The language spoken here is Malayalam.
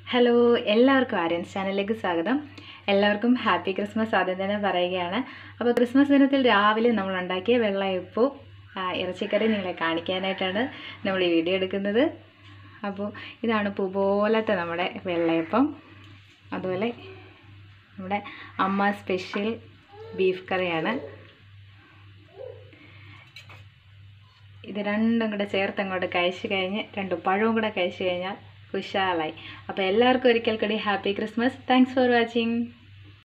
ഹലോ എല്ലാവർക്കും ആര്യൻസ് ചാനലിലേക്ക് സ്വാഗതം എല്ലാവർക്കും ഹാപ്പി ക്രിസ്മസ് ആദ്യം തന്നെ പറയുകയാണ് അപ്പോൾ ക്രിസ്മസ് ദിനത്തിൽ രാവിലെ നമ്മൾ ഉണ്ടാക്കിയ വെള്ളയപ്പവും ആ, ഇറച്ചിക്കറി നിങ്ങളെ കാണിക്കാനായിട്ടാണ് നമ്മൾ ഈ വീഡിയോ എടുക്കുന്നത് അപ്പോൾ ഇതാണ് പൂ പോലത്തെ നമ്മുടെ വെള്ളയപ്പം അതുപോലെ നമ്മുടെ അമ്മ സ്പെഷ്യൽ ബീഫ് കറിയാണ് ഇത് രണ്ടും കൂടെ ചേർത്ത് അങ്ങോട്ട് കഴിച്ച് കഴിഞ്ഞ് രണ്ട് പഴവും കൂടെ കഴിച്ച് കഴിഞ്ഞാൽ കുശാലായി അപ്പോൾ എല്ലാവർക്കും ഒരിക്കൽ കൂടി happy Christmas thanks for watching